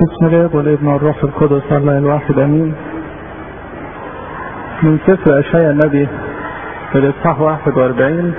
بسم الله والابن والروح القدس الله الواحد امين من سفر اشعياء النبي في الاصحاح 41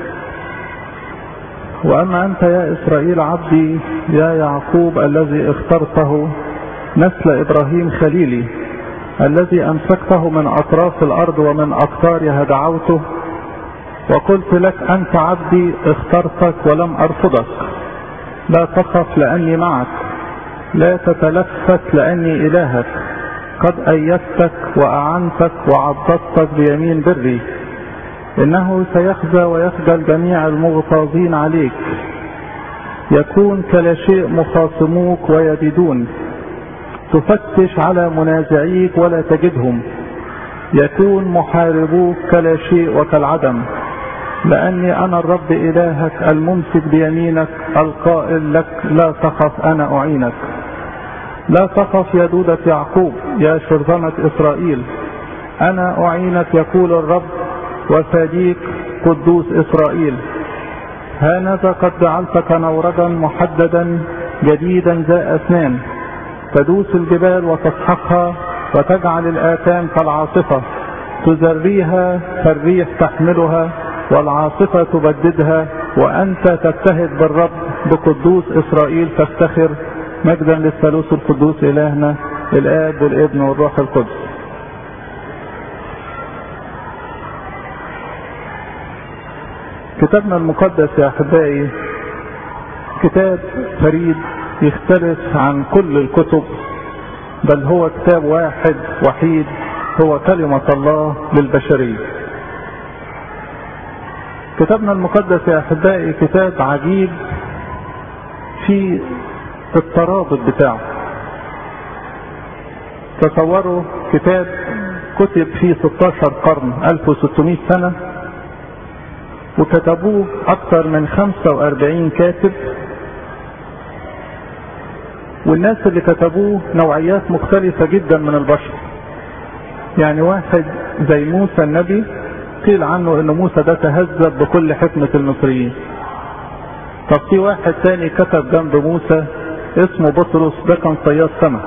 واما انت يا اسرائيل عبدي يا يعقوب الذي اخترته نسل ابراهيم خليلي الذي امسكته من اطراف الارض ومن اقطارها دعوته وقلت لك انت عبدي اخترتك ولم ارفضك لا تخف لاني معك لا تتلفت لاني الهك قد ايدتك واعنتك وعضدتك بيمين بري انه سيخزى ويخجل جميع المغتاظين عليك يكون كلا شيء مخاصموك ويبيدون تفتش على منازعيك ولا تجدهم يكون محاربوك كلا شيء وكالعدم لاني انا الرب الهك الممسك بيمينك القائل لك لا تخف انا اعينك لا تخف يا دودة يعقوب يا شرذمة إسرائيل أنا أعينك يقول الرب وفاديك قدوس إسرائيل هانذا قد جعلتك نوردا محددا جديدا ذا أسنان تدوس الجبال وتسحقها وتجعل الآتام كالعاصفة تزريها فالريح تحملها والعاصفة تبددها وأنت تبتهج بالرب بقدوس إسرائيل تفتخر مجدا للثالوث القدوس إلهنا الآب والابن والروح القدس كتابنا المقدس يا أحبائي كتاب فريد يختلف عن كل الكتب بل هو كتاب واحد وحيد هو كلمة الله للبشرية كتابنا المقدس يا أحبائي كتاب عجيب في الترابط بتاعه تصوروا كتاب كتب في 16 قرن 1600 سنة وكتبوه أكثر من 45 كاتب والناس اللي كتبوه نوعيات مختلفة جدا من البشر يعني واحد زي موسى النبي قيل عنه ان موسى ده تهذب بكل حكمة المصريين طب في واحد تاني كتب جنب موسى اسمه بطرس ده كان صياد سمك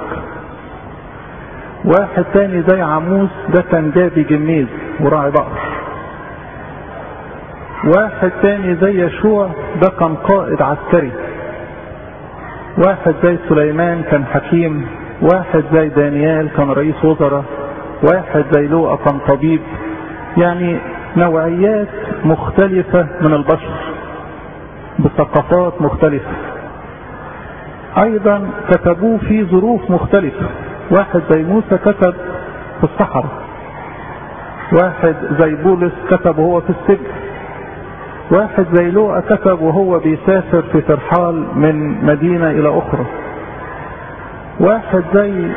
واحد تاني زي عموس ده كان جابي جميز وراعي بقر واحد تاني زي يشوع ده كان قائد عسكري واحد زي سليمان كان حكيم واحد زي دانيال كان رئيس وزراء واحد زي لوقا كان طبيب يعني نوعيات مختلفة من البشر بثقافات مختلفة ايضا كتبوه في ظروف مختلفة واحد زي موسى كتب في الصحراء واحد زي بولس كتب وهو في السجن واحد زي لوقا كتب وهو بيسافر في ترحال من مدينة الى اخرى واحد زي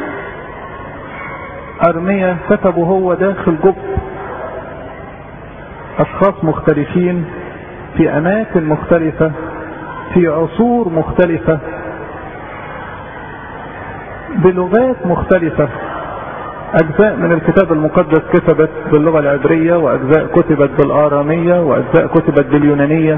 ارميا كتب وهو داخل جب اشخاص مختلفين في اماكن مختلفة في عصور مختلفة بلغات مختلفة أجزاء من الكتاب المقدس كتبت باللغة العبرية وأجزاء كتبت بالآرامية وأجزاء كتبت باليونانية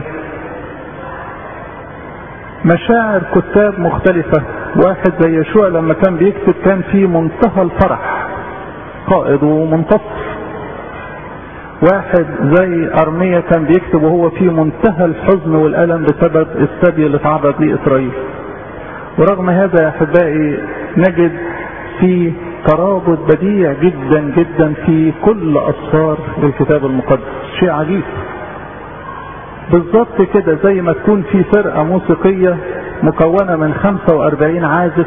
مشاعر كتاب مختلفة واحد زي يشوع لما كان بيكتب كان في منتهى الفرح قائد ومنتصر واحد زي أرمية كان بيكتب وهو في منتهى الحزن والألم بسبب السبي اللي تعرض ليه إسرائيل ورغم هذا يا أحبائي نجد في ترابط بديع جدا جدا في كل أسفار الكتاب المقدس شيء عجيب بالظبط كده زي ما تكون في فرقة موسيقية مكونة من 45 عازف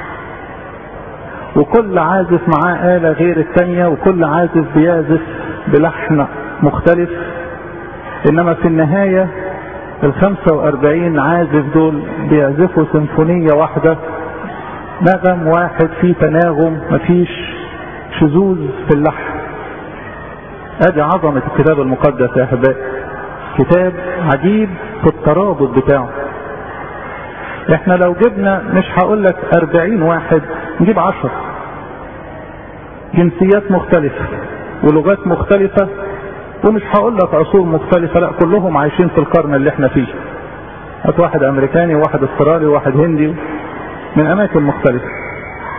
وكل عازف معاه آلة غير الثانية وكل عازف بيعزف بلحن مختلف إنما في النهاية ال 45 عازف دول بيعزفوا سيمفونية واحدة نغم واحد فيه تناغم مفيش شذوذ في اللحن ادي عظمة الكتاب المقدس يا احبائي كتاب عجيب في الترابط بتاعه احنا لو جبنا مش هقول لك 40 واحد نجيب 10 جنسيات مختلفة ولغات مختلفة ومش هقول لك عصور مختلفة لا كلهم عايشين في القرن اللي احنا فيه هات واحد امريكاني وواحد استرالي وواحد هندي من اماكن مختلفة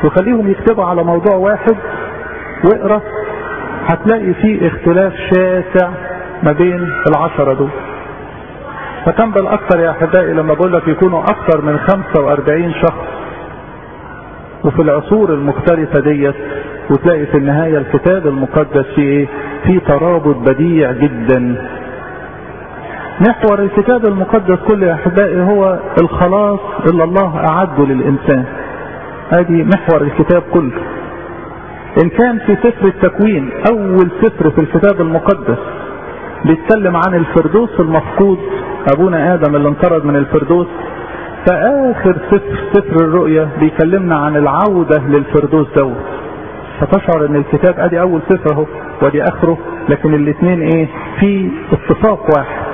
وخليهم يكتبوا على موضوع واحد واقرا هتلاقي فيه اختلاف شاسع ما بين العشرة دول فكم بالاكثر يا احبائي لما بقول لك يكونوا اكثر من 45 شخص وفي العصور المختلفة ديت وتلاقي في النهاية الكتاب المقدس فيه ايه؟ فيه ترابط بديع جدا. محور الكتاب المقدس كله يا احبائي هو الخلاص اللي الله اعده للانسان. ادي محور الكتاب كله. ان كان في سفر التكوين اول سفر في الكتاب المقدس بيتكلم عن الفردوس المفقود ابونا ادم اللي انطرد من الفردوس فاخر سفر سفر الرؤيا بيكلمنا عن العودة للفردوس دوت فتشعر ان الكتاب ادي اول سفر اهو وادي اخره لكن الاثنين ايه في اتفاق واحد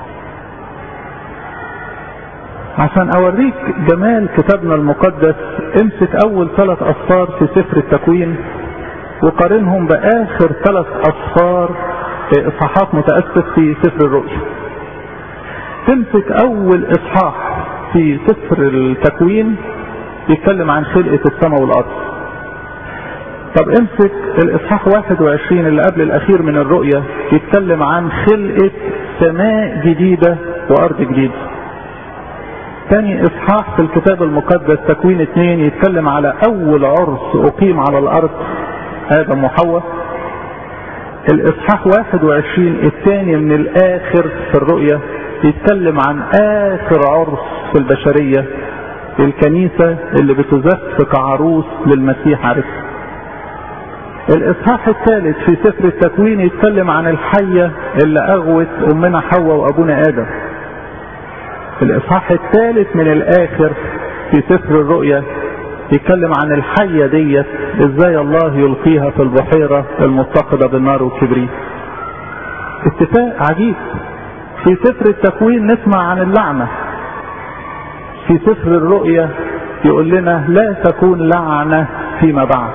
عشان اوريك جمال كتابنا المقدس امسك اول ثلاث اصفار في سفر التكوين وقارنهم باخر ثلاث اصفار اصحاحات متاسف في سفر الرؤيا تمسك اول اصحاح في سفر التكوين يتكلم عن خلقة السماء والأرض طب امسك الإصحاح 21 اللي قبل الأخير من الرؤية يتكلم عن خلقة سماء جديدة وأرض جديدة تاني إصحاح في الكتاب المقدس تكوين اثنين يتكلم على أول عرس أقيم على الأرض آدم وحواء الإصحاح 21 الثاني من الآخر في الرؤية يتكلم عن آخر عرس في البشرية الكنيسة اللي بتزف كعروس للمسيح عرس الإصحاح الثالث في سفر التكوين يتكلم عن الحية اللي أغوت أمنا حواء وأبونا آدم الإصحاح الثالث من الآخر في سفر الرؤيا يتكلم عن الحية ديت ازاي الله يلقيها في البحيرة المتقدة بالنار والكبريت اتفاق عجيب في سفر التكوين نسمع عن اللعنة في سفر الرؤيا يقول لنا لا تكون لعنة فيما بعد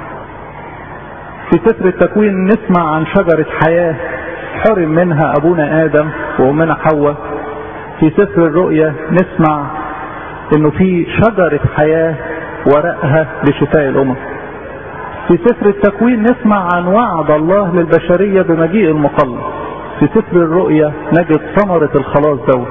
في سفر التكوين نسمع عن شجرة حياة حرم منها أبونا آدم وأمنا حواء في سفر الرؤيا نسمع انه في شجرة حياة ورقها لشفاء الامم في سفر التكوين نسمع عن وعد الله للبشرية بمجيء المخلص في سفر الرؤيا نجد ثمرة الخلاص دوت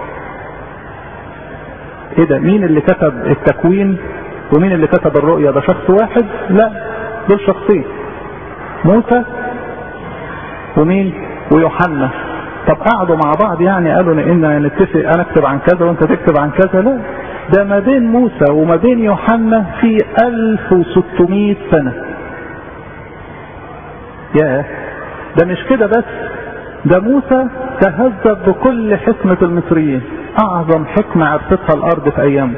ايه ده مين اللي كتب التكوين ومين اللي كتب الرؤيا ده شخص واحد لا دول شخصين موسى ومين ويوحنا طب قعدوا مع بعض يعني قالوا ان نتفق انا اكتب عن كذا وانت تكتب عن كذا لا ده ما بين موسى وما بين يوحنا في 1600 سنة يا ده مش كده بس ده موسى تهذب بكل حكمة المصريين اعظم حكمة عرفتها الارض في ايامه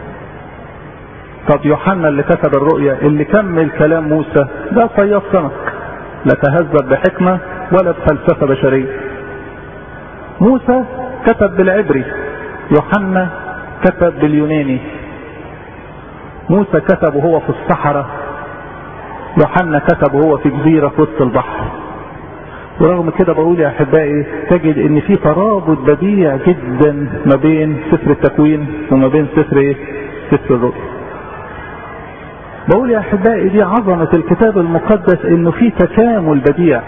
طب يوحنا اللي كتب الرؤيا اللي كمل كلام موسى ده صياد سمك لا تهذب بحكمة ولا بفلسفة بشرية موسى كتب بالعبري يوحنا كتب باليوناني موسى كتب وهو في الصحراء يوحنا كتب وهو في جزيرة في وسط البحر ورغم كده بقول يا احبائي تجد ان في ترابط بديع جدا ما بين سفر التكوين وما بين سفر ايه؟ سفر الرؤيا. بقول يا احبائي دي عظمة الكتاب المقدس انه في تكامل بديع.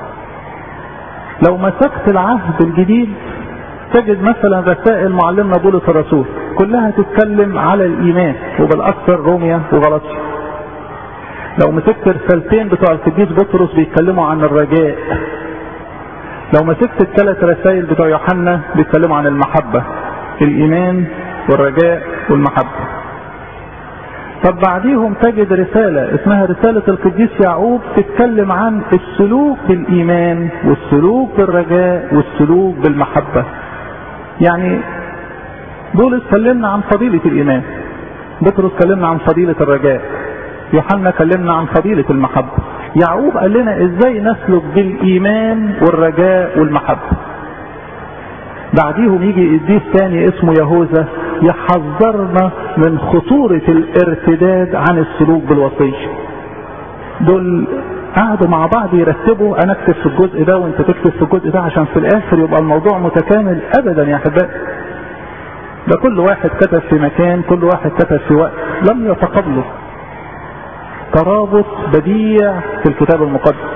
لو مسكت العهد الجديد تجد مثلا رسائل معلمنا بولس الرسول كلها تتكلم على الايمان وبالاكثر روميا وغلطيا لو مسكت رسالتين بتوع القديس بطرس بيتكلموا عن الرجاء لو مسكت الثلاث رسائل بتوع يوحنا بيتكلموا عن المحبة الايمان والرجاء والمحبة طب بعديهم تجد رسالة اسمها رسالة القديس يعقوب تتكلم عن السلوك بالايمان والسلوك بالرجاء والسلوك بالمحبة يعني بولس كلمنا عن فضيلة الإيمان بطرس كلمنا عن فضيلة الرجاء يوحنا كلمنا عن فضيلة المحبة يعقوب قال لنا ازاي نسلك بالإيمان والرجاء والمحبة بعديهم يجي قديس تاني اسمه يهوذا يحذرنا من خطورة الارتداد عن السلوك بالوصية دول قعدوا مع بعض يرتبوا انا اكتب في الجزء ده وانت تكتب في الجزء ده عشان في الاخر يبقى الموضوع متكامل ابدا يا احبائي ده كل واحد كتب في مكان كل واحد كتب في وقت لم يتقابلوا ترابط بديع في الكتاب المقدس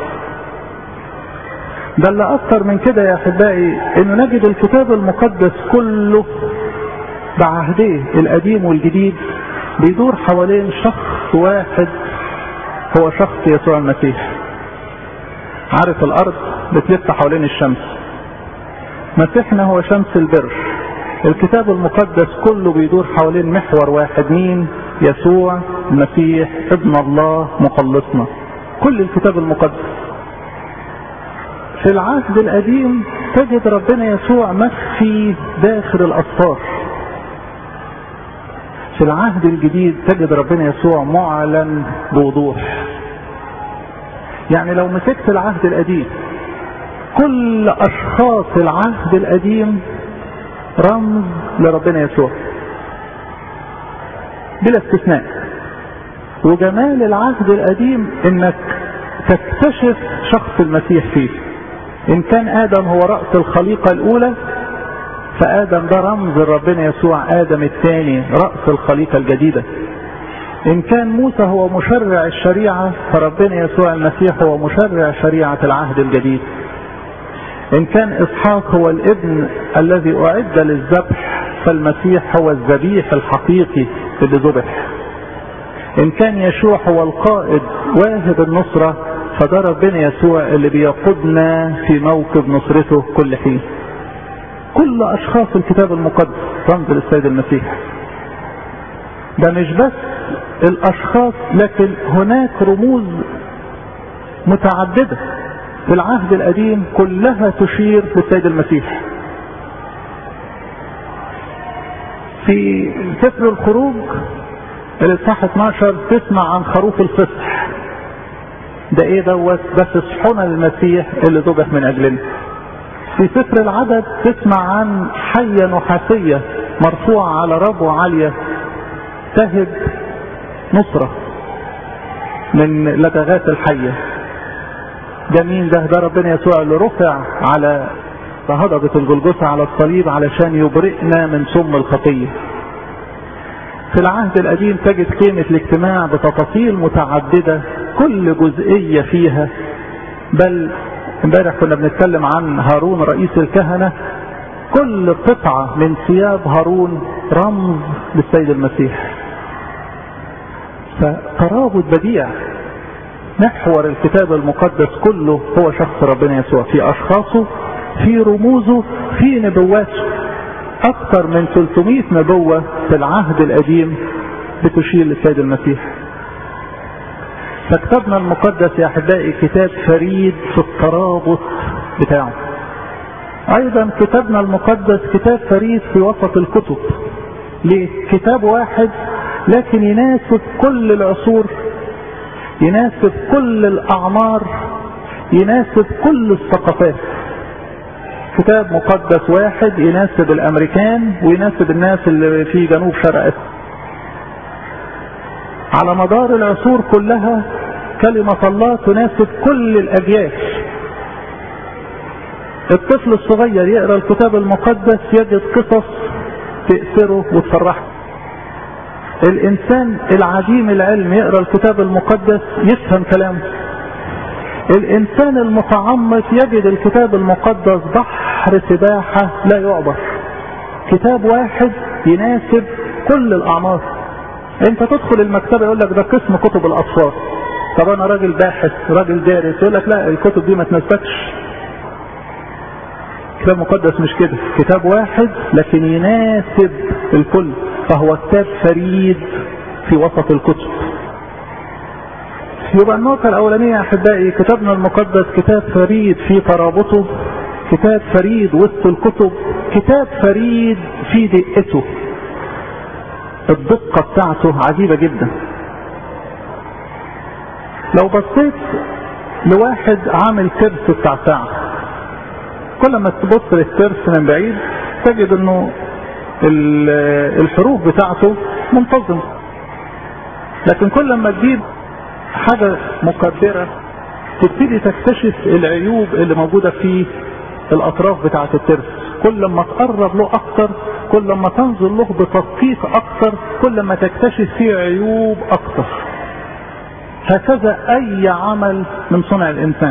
بل اكتر من كده يا احبائي انه نجد الكتاب المقدس كله بعهديه القديم والجديد بيدور حوالين شخص واحد هو شخص يسوع المسيح عارف الارض بتلف حوالين الشمس مسيحنا هو شمس البر الكتاب المقدس كله بيدور حوالين محور واحد مين يسوع المسيح ابن الله مخلصنا كل الكتاب المقدس في العهد القديم تجد ربنا يسوع مخفي داخل الاسفار في العهد الجديد تجد ربنا يسوع معلن بوضوح يعني لو مسكت العهد القديم كل اشخاص العهد القديم رمز لربنا يسوع بلا استثناء وجمال العهد القديم انك تكتشف شخص المسيح فيه ان كان ادم هو رأس الخليقة الاولى فادم ده رمز ربنا يسوع ادم الثاني رأس الخليقة الجديدة ان كان موسى هو مشرع الشريعة فربنا يسوع المسيح هو مشرع شريعة العهد الجديد ان كان اسحاق هو الابن الذي اعد للذبح فالمسيح هو الذبيح الحقيقي اللي ذبح ان كان يشوع هو القائد واهب النصرة فده ربنا يسوع اللي بيقودنا في موكب نصرته كل حين كل اشخاص الكتاب المقدس رمز للسيد المسيح ده مش بس الاشخاص لكن هناك رموز متعددة في العهد القديم كلها تشير للسيد المسيح في سفر الخروج الاصحاح 12 تسمع عن خروف الفصح ده ايه دوت ده فصحنا المسيح اللي ذبح من اجلنا في سفر العدد تسمع عن حية نحاسية مرفوعة على ربوة عالية تهب نصرة من لدغات الحية ده مين ده ده ربنا يسوع اللي رفع على هضبة الجلجثة على الصليب علشان يبرئنا من سم الخطية في العهد القديم تجد قيمة الاجتماع بتفاصيل متعددة كل جزئية فيها بل امبارح كنا بنتكلم عن هارون رئيس الكهنة كل قطعة من ثياب هارون رمز للسيد المسيح فترابط بديع محور الكتاب المقدس كله هو شخص ربنا يسوع في اشخاصه في رموزه في نبواته اكثر من 300 نبوة في العهد القديم بتشير للسيد المسيح فكتابنا المقدس يا احبائي كتاب فريد في الترابط بتاعه ايضا كتابنا المقدس كتاب فريد في وسط الكتب ليه كتاب واحد لكن يناسب كل العصور يناسب كل الاعمار يناسب كل الثقافات كتاب مقدس واحد يناسب الامريكان ويناسب الناس اللي في جنوب شرق اسيا على مدار العصور كلها كلمة الله تناسب كل الأجيال الطفل الصغير يقرأ الكتاب المقدس يجد قصص تأثره وتفرحه الإنسان العديم العلم يقرأ الكتاب المقدس يفهم كلامه الإنسان المتعمق يجد الكتاب المقدس بحر سباحة لا يعبر كتاب واحد يناسب كل الأعمار انت تدخل المكتبة يقول لك ده قسم كتب الاطفال طب انا راجل باحث راجل دارس يقول لك لا الكتب دي ما تناسبكش كتاب مقدس مش كده كتاب واحد لكن يناسب الكل فهو كتاب فريد في وسط الكتب يبقى النقطة الأولانية يا أحبائي كتابنا المقدس كتاب فريد في ترابطه كتاب فريد وسط الكتب كتاب فريد في دقته الدقة بتاعته عجيبة جدا لو بصيت لواحد عامل ترس بتاع ساعة كل ما تبص للترس من بعيد تجد انه الحروف بتاعته منتظمة لكن كل ما تجيب حاجة مكبرة تبتدي تكتشف العيوب اللي موجودة في الاطراف بتاعة الترس كل ما تقرب له اكتر كل ما تنظر له بتدقيق اكتر كل ما تكتشف فيه عيوب اكتر هكذا اي عمل من صنع الانسان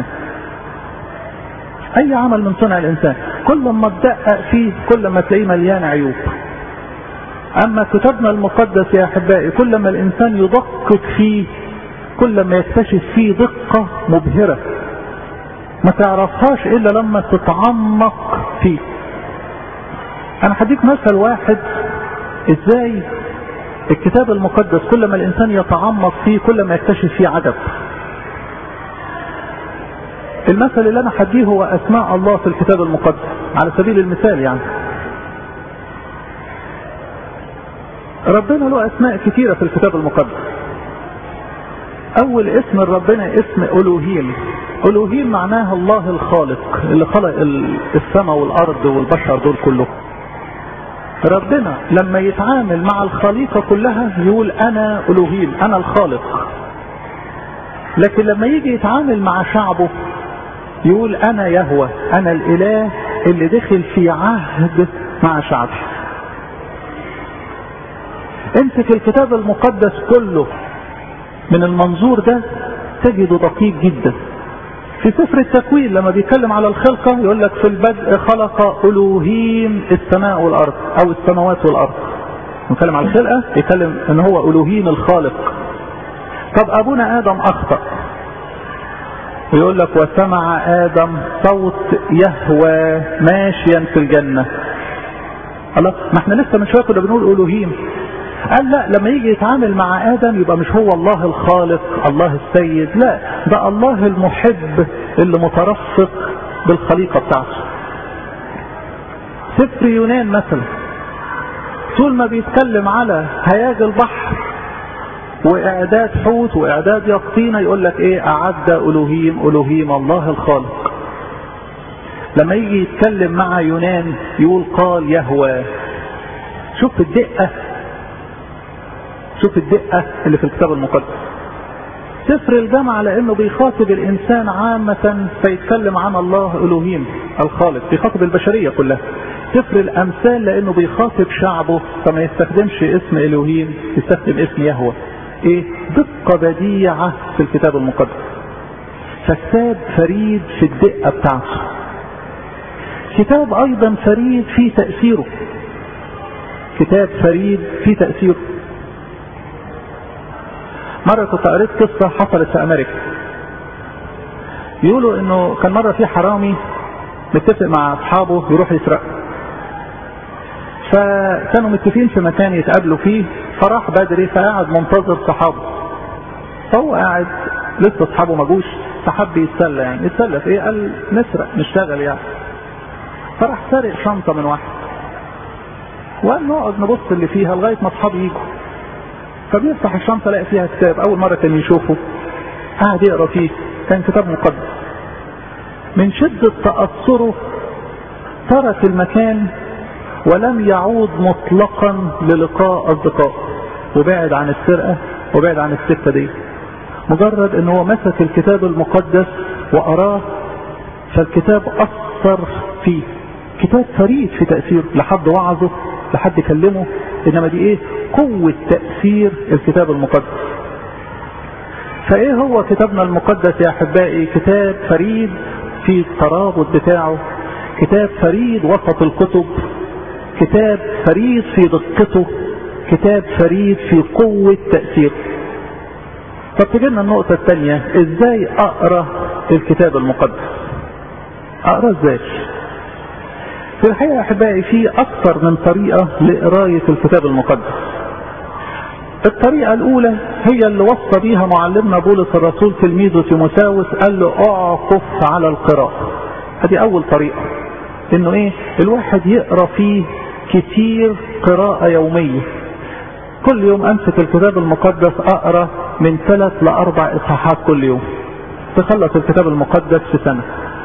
اي عمل من صنع الانسان كل ما تدقق فيه كل ما تلاقيه مليان عيوب اما كتابنا المقدس يا احبائي كل ما الانسان يدقق فيه كل ما يكتشف فيه دقة مبهرة ما تعرفهاش الا لما تتعمق فيه انا هديك مثل واحد ازاي الكتاب المقدس كل ما الانسان يتعمق فيه كل ما يكتشف فيه عجب المثل اللي انا هديه هو اسماء الله في الكتاب المقدس على سبيل المثال يعني ربنا له اسماء كثيرة في الكتاب المقدس اول اسم ربنا اسم الوهيم الوهيم معناها الله الخالق اللي خلق السماء والارض والبشر دول كلهم ربنا لما يتعامل مع الخليقة كلها يقول انا الوهيم انا الخالق لكن لما يجي يتعامل مع شعبه يقول انا يهوى انا الاله اللي دخل في عهد مع شعبي امسك الكتاب المقدس كله من المنظور ده تجده دقيق جدا في سفر التكوين لما بيتكلم على الخلقة يقول لك في البدء خلق ألوهيم السماء والأرض أو السماوات والأرض نتكلم على الخلقة يتكلم ان هو ألوهيم الخالق طب أبونا آدم أخطأ يقول لك وسمع آدم صوت يهوى ماشيا في الجنة الله ما احنا لسه من شوية كنا بنقول ألوهيم قال لا لما يجي يتعامل مع ادم يبقى مش هو الله الخالق الله السيد لا ده الله المحب اللي مترفق بالخليقة بتاعته سفر يونان مثلا طول ما بيتكلم على هياج البحر واعداد حوت واعداد يقطينة يقول لك ايه اعد الوهيم الوهيم الله الخالق لما يجي يتكلم مع يونان يقول قال يهوى شوف الدقة شوف الدقة اللي في الكتاب المقدس سفر الجامعة لأنه بيخاطب الإنسان عامة فيتكلم عن الله إلوهيم الخالق بيخاطب البشرية كلها سفر الأمثال لأنه بيخاطب شعبه فما يستخدمش اسم إلوهيم يستخدم اسم يهوى إيه دقة بديعة في الكتاب المقدس فكتاب فريد في الدقة بتاعته كتاب أيضا فريد في تأثيره كتاب فريد في تأثيره مرة كنت قريت قصة حصلت في أمريكا يقولوا إنه كان مرة في حرامي متفق مع أصحابه يروح يسرق فكانوا متفقين في مكان يتقابلوا فيه فراح بدري فقعد منتظر صحابه فهو قاعد لسه أصحابه ما جوش فحب يتسلى يعني يتسلى في إيه؟ قال نسرق نشتغل يعني فراح سرق شنطة من واحد وقال نقعد نبص اللي فيها لغاية ما أصحابي يجوا فبيفتح الشنطة لقى فيها كتاب أول مرة كان يشوفه قاعد يقرا فيه كان كتاب مقدس من شدة تأثره ترك المكان ولم يعود مطلقا للقاء أصدقاء وبعد عن السرقة وبعد عن السكة دي مجرد ان هو مسك الكتاب المقدس وقراه فالكتاب أثر فيه كتاب فريد في تأثيره لحد وعظه لحد كلمه انما دي ايه قوة تأثير الكتاب المقدس فايه هو كتابنا المقدس يا احبائي كتاب فريد في الترابط بتاعه كتاب فريد وسط الكتب كتاب فريد في دقته كتاب فريد في قوة تأثيره طب تجينا النقطة الثانية ازاي اقرا الكتاب المقدس اقرا ازاي في الحقيقة يا احبائي في اكثر من طريقة لقراية الكتاب المقدس الطريقة الاولى هي اللي وصى بيها معلمنا بولس الرسول تلميذه تيموساوس قال له اعكف على القراءة هذه اول طريقة انه ايه الواحد يقرا فيه كتير قراءة يومية كل يوم امسك الكتاب المقدس اقرا من ثلاث لاربع اصحاحات كل يوم تخلص الكتاب المقدس في سنة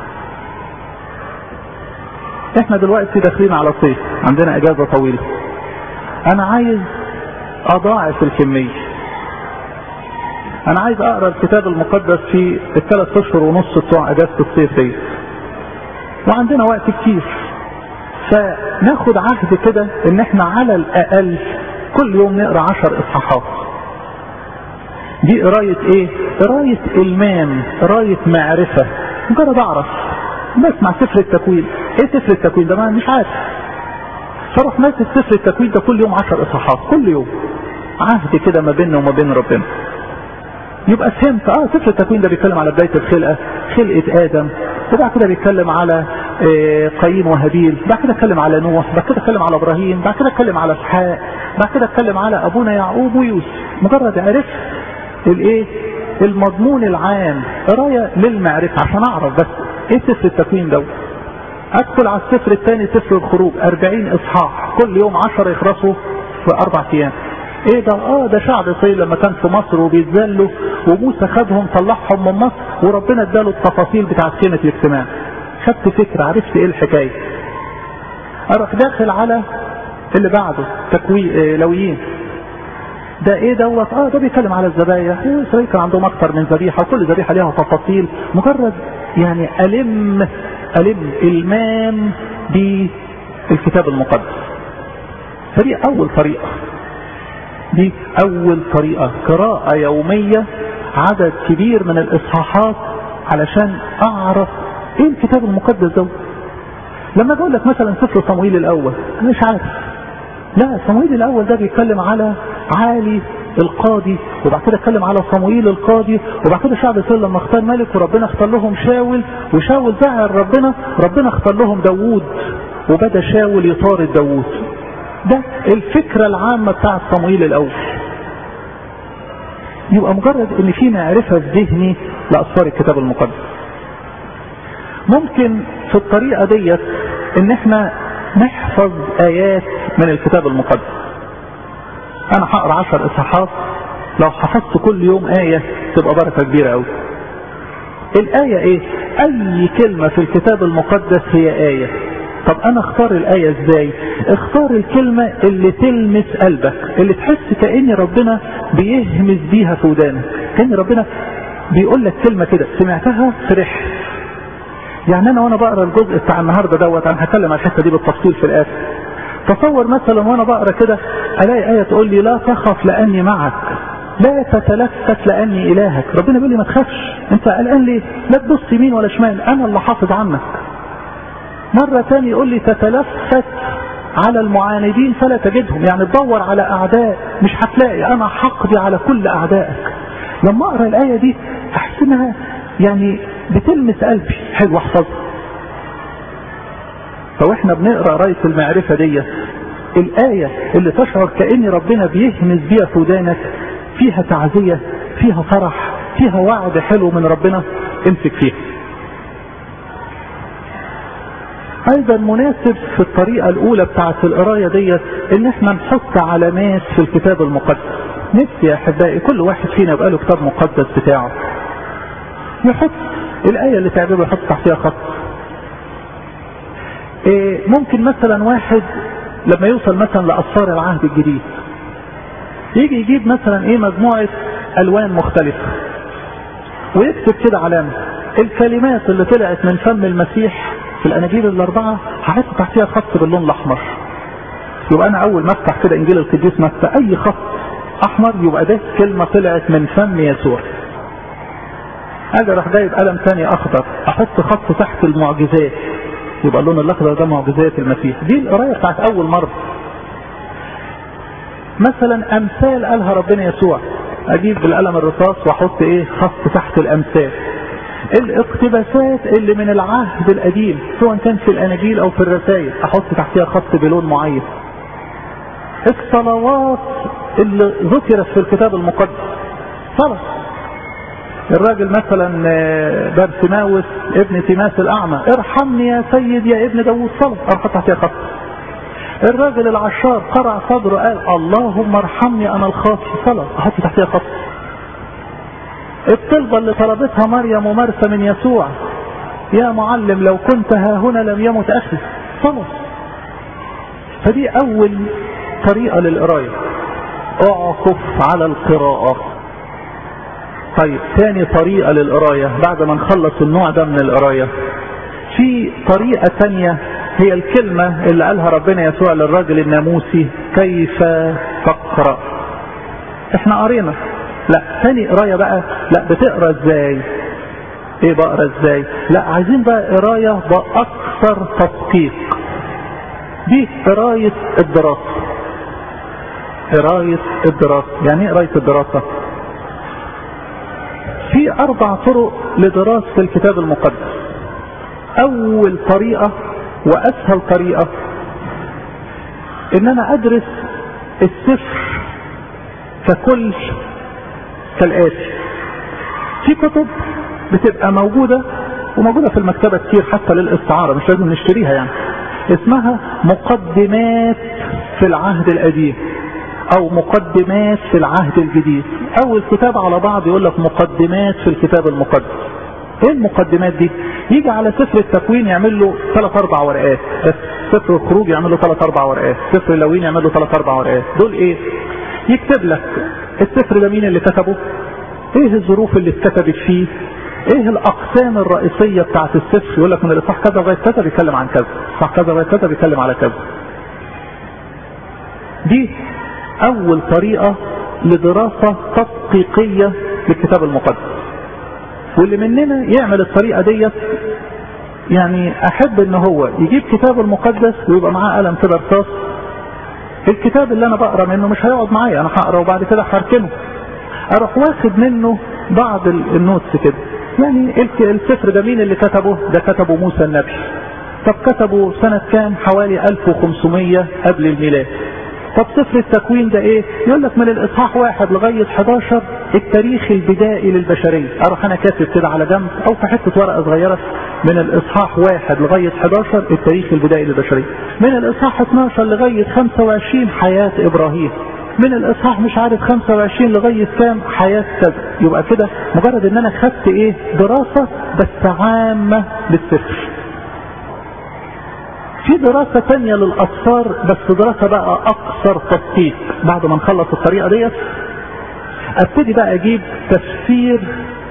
احنا دلوقتي داخلين على صيف عندنا اجازة طويلة انا عايز اضاعف الكمية انا عايز اقرا الكتاب المقدس في الثلاث اشهر ونص بتوع اجازة الصيف دي وعندنا وقت كتير فناخد عهد كده ان احنا على الاقل كل يوم نقرا عشر اصحاحات دي قراية ايه قراية المام قراية معرفة مجرد اعرف بسمع سفر التكوين ايه سفر التكوين ده ما مش عارف فاروح ماسك سفر التكوين ده كل يوم عشر اصحاحات كل يوم عهد كده ما بيننا وما بين ربنا يبقى فهمت اه سفر التكوين ده بيتكلم على بدايه الخلقه خلقه ادم وبعد كده بيتكلم على آه قايين وهابيل بعد كده اتكلم على نوح بعد كده اتكلم على ابراهيم بعد كده اتكلم على اسحاق بعد كده اتكلم على ابونا يعقوب ويوسف مجرد عرفت الايه المضمون العام قرايه للمعرفه عشان اعرف بس ايه سفر التكوين ده ادخل على السفر الثاني سفر الخروج 40 اصحاح كل يوم 10 يخلصوا في اربع ايام ايه ده اه ده شعب اسرائيل لما كان في مصر وبيتذلوا وموسى خدهم طلعهم من مصر وربنا اداله التفاصيل بتاعت خيمه الاجتماع خدت فكره عرفت ايه الحكايه اروح داخل على اللي بعده تكوين إيه لويين ده ايه دوت اه ده بيتكلم على الذبايح اسرائيل كان عندهم اكتر من ذبيحه وكل ذبيحه ليها تفاصيل مجرد يعني الم الم المام بالكتاب المقدس فدي اول طريقه دي اول طريقه قراءه يوميه عدد كبير من الاصحاحات علشان اعرف ايه الكتاب المقدس ده لما بقول لك مثلا سفر صموئيل الاول مش عارف لا صموئيل الاول ده بيتكلم على عالي القاضي وبعد كده اتكلم على صموئيل القاضي وبعد كده شعب اسرائيل لما اختار ملك وربنا اختار لهم شاول وشاول زعل ربنا ربنا اختار لهم داوود وبدا شاول يطارد داوود ده الفكره العامه بتاعت صموئيل الاول يبقى مجرد ان في معرفه في ذهني لاسفار الكتاب المقدس ممكن في الطريقه ديت ان احنا نحفظ ايات من الكتاب المقدس انا هقرا عشر اصحاحات لو حفظت كل يوم آية تبقى بركة كبيرة قوي الآية ايه اي كلمة في الكتاب المقدس هي آية طب انا اختار الآية ازاي اختار الكلمة اللي تلمس قلبك اللي تحس كأن ربنا بيهمس بيها في ودانك كأن ربنا بيقول لك كلمة كده سمعتها فرحت يعني انا وانا بقرا الجزء بتاع النهارده دوت انا هتكلم على الحته دي بالتفصيل في الاخر تصور مثلا وانا بقرا كده الاقي ايه تقول لي لا تخف لاني معك لا تتلفت لاني الهك ربنا بيقول لي ما تخافش انت قلقان ليه لا تبص يمين ولا شمال انا اللي حافظ عنك مرة تاني يقول لي تتلفت على المعاندين فلا تجدهم يعني تدور على اعداء مش هتلاقي انا حقدي على كل اعدائك لما اقرا الايه دي احس انها يعني بتلمس قلبي حلو احفظها فاحنا بنقرا رايه المعرفه ديت الايه اللي تشعر كان ربنا بيهمس بيها في ودانك فيها تعزيه فيها فرح فيها وعد حلو من ربنا امسك فيها ايضا مناسب في الطريقه الاولى بتاعت القرايه ديت ان احنا نحط علامات في الكتاب المقدس نفسي يا احبائي كل واحد فينا يبقى له كتاب مقدس بتاعه يحط الايه اللي تعجبه يحط تحتها خط إيه ممكن مثلا واحد لما يوصل مثلا لاسفار العهد الجديد يجي يجيب مثلا ايه مجموعه الوان مختلفه ويكتب كده علامه الكلمات اللي طلعت من فم المسيح في الاناجيل الاربعه هحط تحتها خط باللون الاحمر يبقى انا اول ما افتح كده انجيل القديس متى اي خط احمر يبقى ده كلمه طلعت من فم يسوع اجي اروح جايب قلم ثاني اخضر احط خط تحت المعجزات يبقى اللون الاخضر ده معجزات المسيح دي القرايه بتاعت اول مره مثلا امثال قالها ربنا يسوع اجيب بالقلم الرصاص واحط ايه خط تحت الامثال الاقتباسات اللي من العهد القديم سواء كان في الاناجيل او في الرسائل احط تحتها خط بلون معين الصلوات اللي ذكرت في الكتاب المقدس صلاه الراجل مثلا بارسماوس ابن تيماس الاعمى ارحمني يا سيد يا ابن داوود صلاه احط تحتها خط الراجل العشار قرع صدره قال اللهم ارحمني انا الخاطئ صلاه احط تحتها خط الطلبة اللي طلبتها مريم ومرسى من يسوع يا معلم لو كنت ها هنا لم يمت أخي صلاة فدي أول طريقة للقراية اعكف على القراءة طيب ثاني طريقة للقراية بعد ما نخلص النوع ده من القراية في طريقة تانية هي الكلمة اللي قالها ربنا يسوع للراجل الناموسي كيف تقرأ احنا قرينا لا تاني قرايه بقى لا بتقرا ازاي ايه بقرا ازاي لا عايزين بقى قرايه باكثر تدقيق دي قرايه الدراسه قرايه الدراسه يعني ايه قرايه الدراسه في اربع طرق لدراسه الكتاب المقدس اول طريقه واسهل طريقه ان انا ادرس السفر ككل كالاتي في كتب بتبقى موجوده وموجوده في المكتبه كتير حتى للاستعاره مش لازم نشتريها يعني اسمها مقدمات في العهد القديم او مقدمات في العهد الجديد او الكتاب على بعض يقول لك مقدمات في الكتاب المقدس ايه المقدمات دي يجي على سفر التكوين يعمل له ثلاث اربع ورقات بس سفر الخروج يعمل له ثلاث اربع ورقات سفر اللوين يعمل له ثلاث اربع ورقات دول ايه يكتب لك السفر ده مين اللي كتبه ايه الظروف اللي اتكتبت فيه ايه الاقسام الرئيسية بتاعت السفر يقول لك من الاصحاح كذا لغايه كذا بيتكلم عن كذا اصحاح كذا لغايه كذا بيتكلم على كذا دي اول طريقة لدراسة تدقيقية للكتاب المقدس واللي مننا يعمل الطريقة ديت يعني احب ان هو يجيب كتاب المقدس ويبقى معاه قلم كده رصاص الكتاب اللي انا بقرا منه مش هيقعد معايا انا هقرا وبعد كده هركنه اروح واخد منه بعض النوتس كده يعني السفر ده مين اللي كتبه ده كتبه موسى النبي طب كتبه سنة كام حوالي 1500 قبل الميلاد طب سفر التكوين ده ايه يقول لك من الاصحاح واحد لغاية 11 التاريخ البدائي للبشرية اروح انا كاتب كده على جنب او في حتة ورقة صغيرة من الاصحاح واحد لغاية 11 التاريخ البدائي للبشرية من الاصحاح 12 لغاية 25 حياة ابراهيم من الاصحاح مش عارف 25 لغاية كام حياة كذا يبقى كده مجرد ان انا خدت ايه دراسة بس عامة للسفر في دراسة تانية للأسفار بس دراسة بقى أكثر تدقيق بعد ما نخلص الطريقة ديت ابتدي بقى اجيب تفسير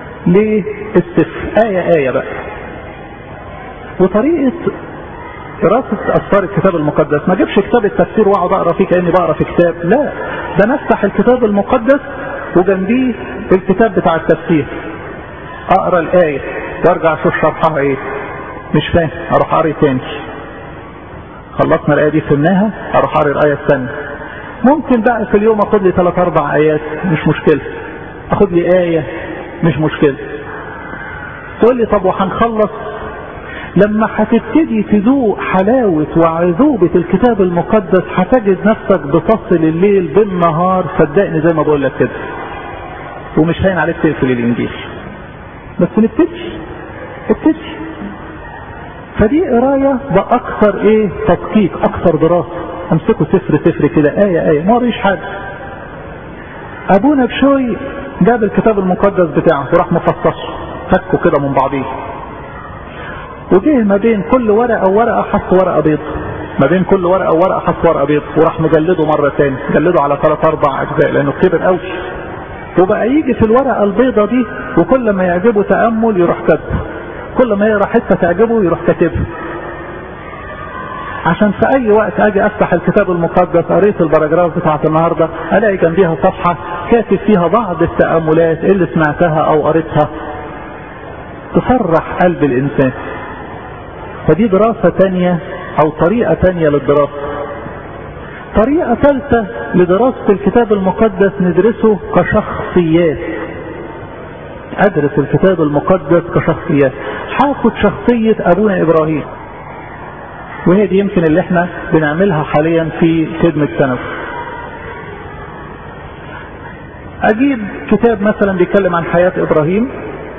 للسفر آية آية بقى وطريقة دراسة أسفار الكتاب المقدس ما اجيبش كتاب التفسير واقعد اقرا فيه كأني بقرا في كتاب لا ده نفتح الكتاب المقدس وجنبيه الكتاب بتاع التفسير اقرا الآية وارجع اشوف شرحها ايه مش فاهم اروح قاري تاني خلصنا الآية دي فهمناها أروح أقرأ الآية الثانية ممكن بقى في اليوم أخد لي ثلاث أربع آيات مش مشكلة أخد لي آية مش مشكلة تقول لي طب وهنخلص لما هتبتدي تذوق حلاوة وعذوبة الكتاب المقدس هتجد نفسك بتصل الليل بالنهار صدقني زي ما بقول لك كده ومش هين عليك تقفل الإنجيل بس نبتدي ابتدي فدي قراية بأكثر ايه تدقيق أكثر دراسة امسكوا سفر سفر كده آية آية ما قريش حاجة أبونا بشوي جاب الكتاب المقدس بتاعه وراح مفصصه فكه كده من بعضيه وجه ما بين كل ورقة وورقة حط ورقة بيض ما بين كل ورقة وورقة حط ورقة بيض وراح مجلده مرة تاني جلده على ثلاث أربع أجزاء لأنه كبر قوي وبقى يجي في الورقة البيضة دي وكل ما يعجبه تأمل يروح كاتبه كل ما يقرا حته تعجبه يروح كاتبها عشان في اي وقت اجي افتح الكتاب المقدس قريت البراجراف بتاعت النهارده الاقي جنبيها صفحه كاتب فيها بعض التاملات اللي سمعتها او قريتها تفرح قلب الانسان فدي دراسه تانية او طريقه تانية للدراسه طريقه ثالثه لدراسه الكتاب المقدس ندرسه كشخصيات ادرس الكتاب المقدس كشخصيات هاخد شخصية ابونا ابراهيم وهي دي يمكن اللي احنا بنعملها حاليا في خدمة سنوي اجيب كتاب مثلا بيتكلم عن حياة ابراهيم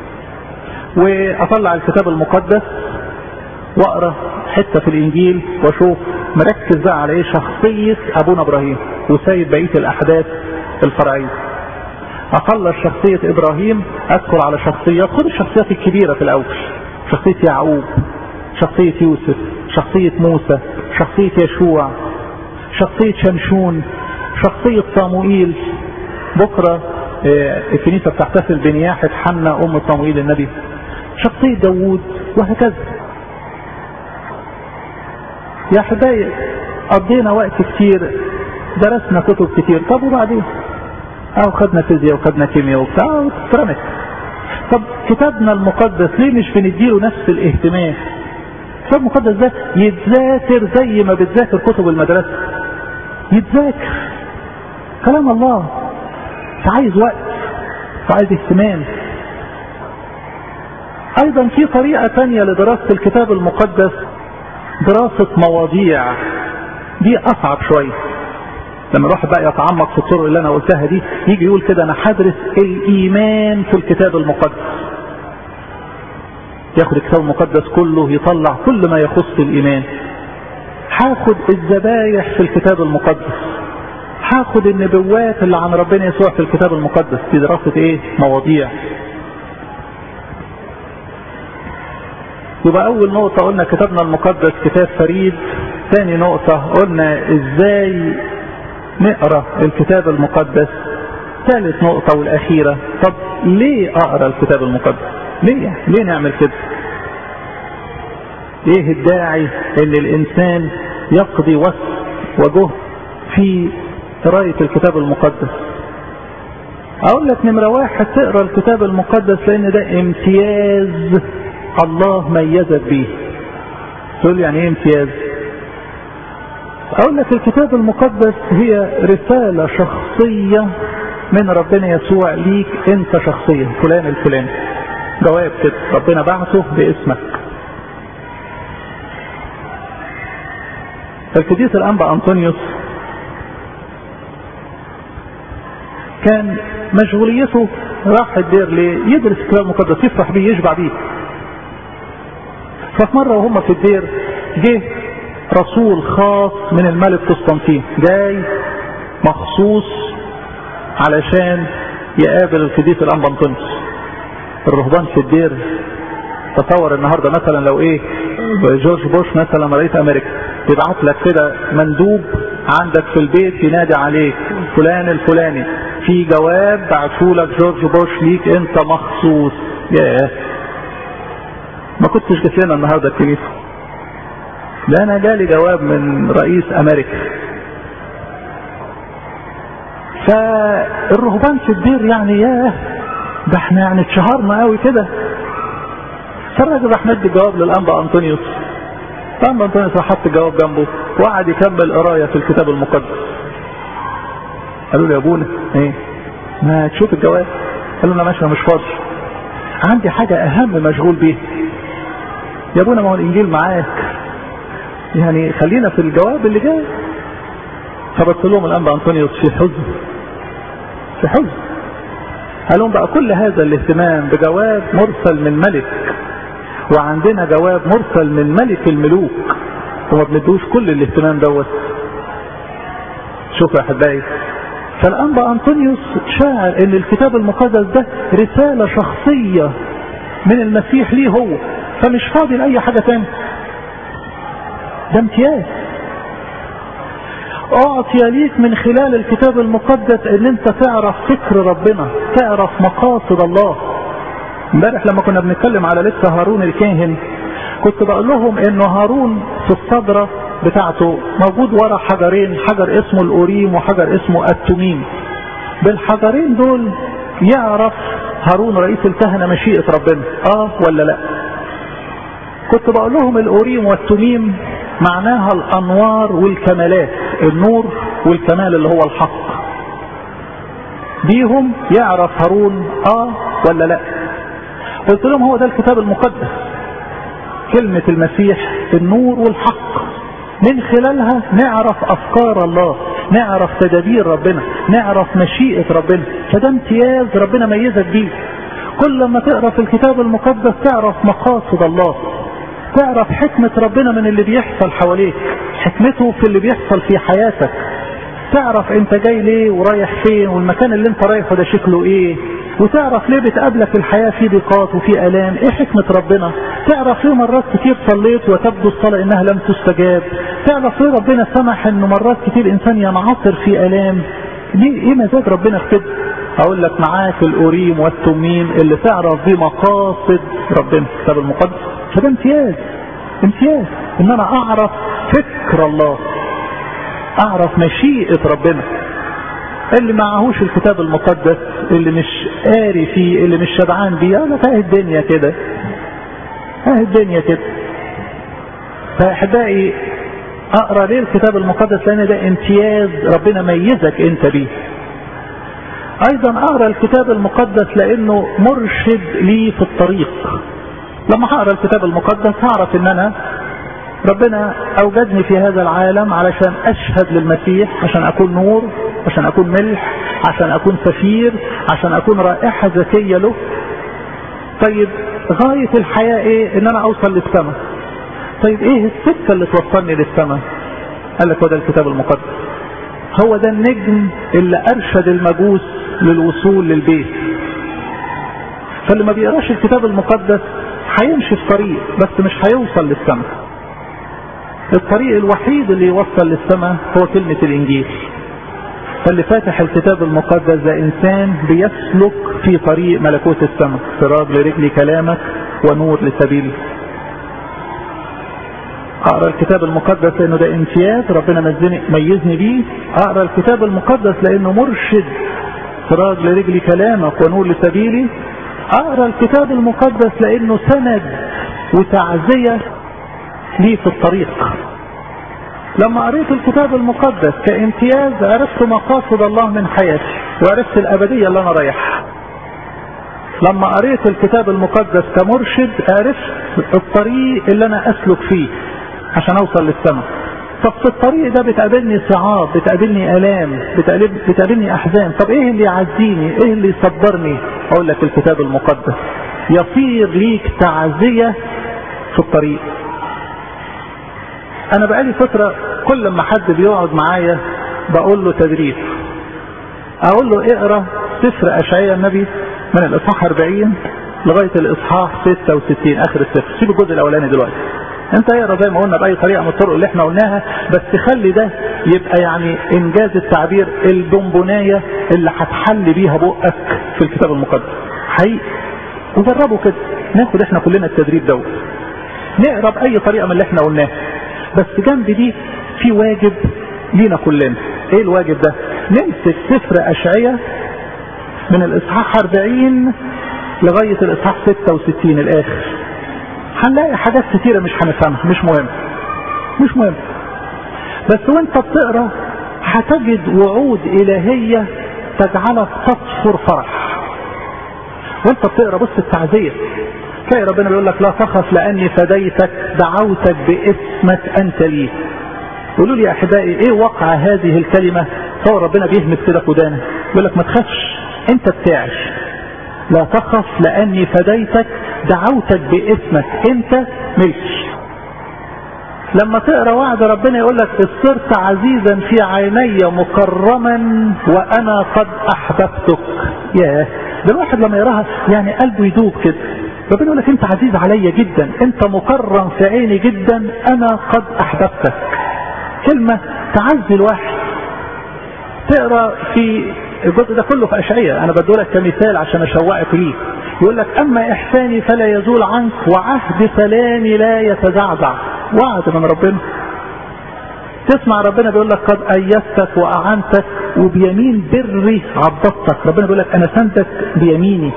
واطلع الكتاب المقدس واقرا حتة في الانجيل واشوف مركز بقى على ايه شخصية ابونا ابراهيم وسايب بقية الاحداث الفرعية اخلص شخصية ابراهيم ادخل على شخصيات خد الشخصيات الكبيرة في الاول شخصية يعقوب شخصية يوسف شخصية موسى شخصية يشوع شخصية شمشون شخصية صاموئيل بكرة الكنيسة بتحتفل بنياحة حنا ام صاموئيل النبي شخصية داوود وهكذا يا حبايب قضينا وقت كتير درسنا كتب كتير طب وبعدين او خدنا فيزياء وخدنا كيمياء وبتاع اترمت طب كتابنا المقدس ليه مش بنديله نفس الاهتمام الكتاب المقدس ده يتذاكر زي ما بتذاكر كتب المدرسة يتذاكر كلام الله فعايز وقت وعايز اهتمام ايضا في طريقة تانية لدراسة الكتاب المقدس دراسة مواضيع دي اصعب شوية لما الواحد بقى يتعمق في الطرق اللي انا قلتها دي يجي يقول كده انا هدرس الايمان في الكتاب المقدس ياخد الكتاب المقدس كله يطلع كل ما يخص الايمان هاخد الذبايح في الكتاب المقدس هاخد النبوات اللي عن ربنا يسوع في الكتاب المقدس دي دراسة ايه مواضيع يبقى اول نقطة قلنا كتابنا المقدس كتاب فريد ثاني نقطة قلنا ازاي نقرا الكتاب المقدس ثالث نقطة والاخيرة طب ليه اقرا الكتاب المقدس ليه ليه نعمل كده ايه الداعي ان الانسان يقضي وقت وجهد في قراية الكتاب المقدس اقول لك نمرة واحد تقرا الكتاب المقدس لان ده امتياز الله ميزك بيه تقول يعني ايه امتياز اقول لك الكتاب المقدس هي رسالة شخصية من ربنا يسوع ليك انت شخصيا فلان الفلاني جواب كده ربنا بعثه باسمك القديس الانبا انطونيوس كان مشغوليته راح الدير ليه يدرس الكتاب المقدس يفرح بيه يشبع بيه ففي مرة وهم في الدير جه رسول خاص من الملك قسطنطين جاي مخصوص علشان يقابل القديس الانبا انطونيوس الرهبان في الدير تصور النهارده مثلا لو ايه جورج بوش مثلا رئيس امريكا يبعت لك كده مندوب عندك في البيت ينادي عليك فلان الفلاني في جواب بعته لك جورج بوش ليك انت مخصوص ياه ما كنتش جيت لنا النهارده الكنيسه ده انا جالي جواب من رئيس امريكا فالرهبان في الدير يعني ياه ده احنا يعني اتشهرنا قوي كده فالراجل راح مد الجواب للانبا انطونيوس الانبا انطونيوس راح حط الجواب جنبه وقعد يكمل قرايه في الكتاب المقدس قالوا له يا ابونا ايه ما تشوف الجواب قال له انا ماشي مش فاضي عندي حاجه اهم مشغول بيها يا ابونا ما هو الانجيل معاك يعني خلينا في الجواب اللي جاي فبص لهم الانبا انطونيوس في حزن في حزن قال لهم بقى كل هذا الاهتمام بجواب مرسل من ملك وعندنا جواب مرسل من ملك الملوك وما بندوش كل الاهتمام دوت شوف يا احبائي فالانبا انطونيوس شاعر ان الكتاب المقدس ده رساله شخصيه من المسيح ليه هو فمش فاضي لاي حاجه تاني ده امتياز اعطي ليك من خلال الكتاب المقدس ان انت تعرف فكر ربنا تعرف مقاصد الله امبارح لما كنا بنتكلم على لسه هارون الكاهن كنت بقول لهم انه هارون في الصدرة بتاعته موجود ورا حجرين حجر اسمه الاوريم وحجر اسمه التميم بالحجرين دول يعرف هارون رئيس الكهنة مشيئة ربنا اه ولا لا كنت بقول لهم الاوريم والتميم معناها الانوار والكمالات النور والكمال اللي هو الحق بيهم يعرف هارون اه ولا لا قلت لهم هو ده الكتاب المقدس كلمة المسيح النور والحق من خلالها نعرف افكار الله نعرف تدابير ربنا نعرف مشيئة ربنا فده امتياز ربنا ميزك بيه كل ما تقرا في الكتاب المقدس تعرف مقاصد الله تعرف حكمة ربنا من اللي بيحصل حواليك حكمته في اللي بيحصل في حياتك تعرف انت جاي ليه ورايح فين والمكان اللي انت رايحه ده شكله ايه وتعرف ليه بتقابلك الحياة في ضيقات وفي الام ايه حكمة ربنا تعرف ليه مرات كتير صليت وتبدو الصلاة انها لم تستجاب تعرف ليه ربنا سمح انه مرات كتير انسان ينعصر في الام ليه ايه مزاج ربنا في كده اقول لك معاك الاوريم والتميم اللي تعرف بيه مقاصد ربنا الكتاب المقدس فده امتياز امتياز ان انا اعرف فكر الله اعرف مشيئة ربنا اللي معهوش الكتاب المقدس اللي مش قاري فيه اللي مش شبعان بيه انا فاهم الدنيا كده فاهم الدنيا كده فاحبائي اقرا ليه الكتاب المقدس لان ده امتياز ربنا ميزك انت بيه ايضا اقرا الكتاب المقدس لانه مرشد لي في الطريق لما هقرا الكتاب المقدس هعرف ان انا ربنا اوجدني في هذا العالم علشان اشهد للمسيح عشان اكون نور عشان اكون ملح عشان اكون سفير عشان اكون رائحة ذكية له طيب غاية الحياة ايه ان انا اوصل للسماء طيب ايه السكة اللي توصلني للسماء قال لك هو ده الكتاب المقدس هو ده النجم اللي ارشد المجوس للوصول للبيت فاللي ما بيقراش الكتاب المقدس هيمشي في طريق بس مش هيوصل للسماء الطريق الوحيد اللي يوصل للسماء هو كلمة الانجيل فاللي فاتح الكتاب المقدس ده انسان بيسلك في طريق ملكوت السماء سراج لرجل كلامك ونور لسبيلي اقرا الكتاب المقدس لانه ده امتياز ربنا ميزني ميزني بيه اقرا الكتاب المقدس لانه مرشد سراج لرجل كلامك ونور لسبيلي اقرا الكتاب المقدس لانه سند وتعزيه لي في الطريق لما قريت الكتاب المقدس كامتياز عرفت مقاصد الله من حياتي وعرفت الابديه اللي انا رايحها لما قريت الكتاب المقدس كمرشد عرفت الطريق اللي انا اسلك فيه عشان اوصل للسماء طب في الطريق ده بتقابلني صعاب بتقابلني الام بتقابلني احزان طب ايه اللي يعزيني ايه اللي يصبرني اقول لك الكتاب المقدس يصير ليك تعزيه في الطريق انا بقالي فترة كل ما حد بيقعد معايا بقول له تدريب اقول له اقرا سفر اشعياء النبي من الاصحاح 40 لغاية الاصحاح 66 اخر السفر سيب الجزء الاولاني دلوقتي انت اقرا زي ما قلنا باي طريقة من الطرق اللي احنا قلناها بس خلي ده يبقى يعني انجاز التعبير البونبوناية اللي هتحل بيها بقك في الكتاب المقدس حقيقي وجربوا كده ناخد احنا كلنا التدريب دوت نقرا باي طريقة من اللي احنا قلناها بس جنب دي في واجب لينا كلنا ايه الواجب ده نمسك سفر اشعية من الاصحاح 40 لغاية الاصحاح 66 الاخر هنلاقي حاجات كتيرة مش هنفهمها مش مهم مش مهم بس وانت بتقرا هتجد وعود الهية تجعلك تطفر فرح وانت بتقرا بص التعزية تلاقي ربنا بيقول لك لا تخف لاني فديتك دعوتك باسمك انت لي قولوا لي يا احبائي ايه وقع هذه الكلمة هو ربنا بيهمس كده في ودانك يقول لك ما تخافش انت بتاعي لا تخف لاني فديتك دعوتك باسمك انت ملكي لما تقرا وعد ربنا يقول لك صرت عزيزا في عيني مكرما وانا قد احببتك ياه ده الواحد لما يراها يعني قلبه يدوب كده ربنا يقول لك انت عزيز عليا جدا انت مكرم في عيني جدا انا قد احببتك كلمة تعزي الواحد تقرا في الجزء ده كله في اشعياء انا بدولك كمثال عشان اشوقك ليه يقول لك اما احساني فلا يزول عنك وعهد سلامي لا يتزعزع وعد من ربنا تسمع ربنا بيقول لك قد ايدتك واعنتك وبيمين بري عضدتك ربنا بيقول لك انا سندك بيميني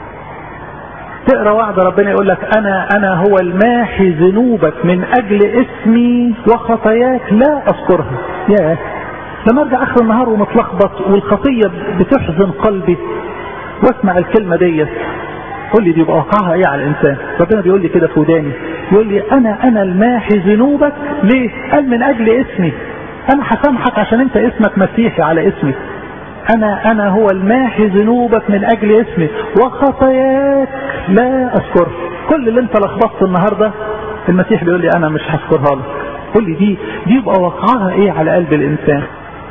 تقرا وعد ربنا يقول لك انا انا هو الماحي ذنوبك من اجل اسمي وخطاياك لا اذكرها يا لما ارجع اخر النهار ومتلخبط والخطيه بتحزن قلبي واسمع الكلمه ديت قول لي دي يبقى وقعها ايه على الانسان ربنا بيقول لي كده في وداني يقول لي انا انا الماحي ذنوبك ليه قال من اجل اسمي انا هسامحك عشان انت اسمك مسيحي على اسمي انا انا هو الماحي ذنوبك من اجل اسمي وخطاياك لا اذكرها كل اللي انت لخبطته النهارده المسيح بيقول لي انا مش هذكرها لك قول لي دي دي يبقى وقعها ايه على قلب الانسان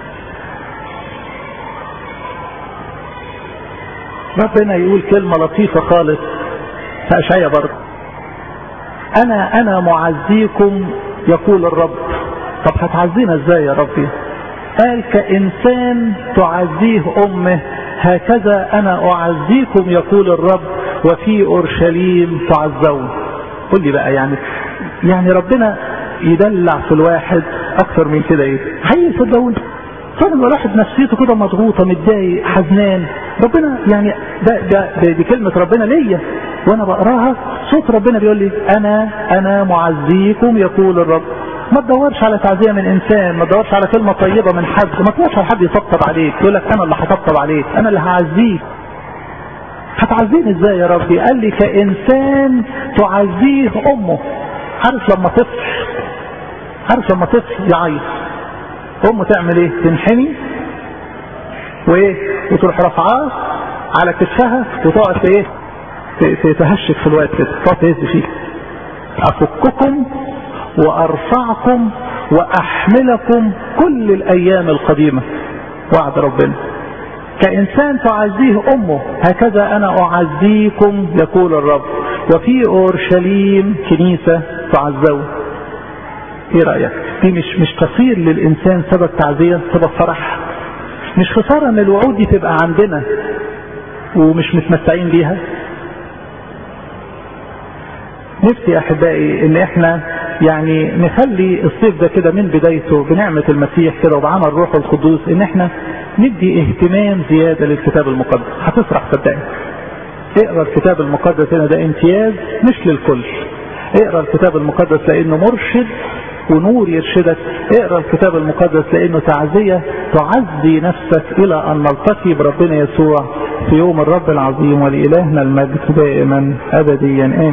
ربنا يقول كلمة لطيفة خالص في أشعية برضه أنا أنا معزيكم يقول الرب طب هتعزينا ازاي يا ربي قال كإنسان تعزيه أمه هكذا أنا أعزيكم يقول الرب وفي أورشليم تعزون قل لي بقى يعني يعني ربنا يدلع في الواحد أكثر من كده إيه هي صدقوني فعلا الواحد نفسيته كده مضغوطة متضايق حزنان ربنا يعني ده, ده, ده دي كلمة ربنا ليا وانا بقراها صوت ربنا بيقول لي انا انا معزيكم يقول الرب ما تدورش على تعزية من انسان ما تدورش على كلمة طيبة من حد ما تدورش على حد يطبطب عليك يقول لك انا اللي هطبطب عليك انا اللي هعزيك هتعزيني ازاي يا ربي قال لي كانسان تعزيه امه عارف لما طفل عارف لما طفل يعيط امه تعمل ايه تنحني وايه وتروح رافعاه على كتفها وتقعد ايه تهشك في الوقت كده تقعد تهز فيه افككم وارفعكم واحملكم كل الايام القديمه وعد ربنا كإنسان تعزيه أمه هكذا أنا أعزيكم يقول الرب وفي أورشليم كنيسة تعزوه ايه رأيك دي مش مش تصير للإنسان سبب تعزية سبب فرح مش خسارة ان الوعود دي تبقى عندنا ومش متمتعين بيها نفسي احبائي ان احنا يعني نخلي الصيف ده كده من بدايته بنعمة المسيح كده وبعمل الروح القدوس ان احنا ندي اهتمام زيادة للكتاب المقدس هتفرح صدقني اقرا الكتاب المقدس هنا ده امتياز مش للكل اقرا الكتاب المقدس لانه مرشد ونور يرشدك اقرا الكتاب المقدس لانه تعزية تعزي نفسك الى ان نلتقي بربنا يسوع في يوم الرب العظيم ولإلهنا المجد دائما ابديا امين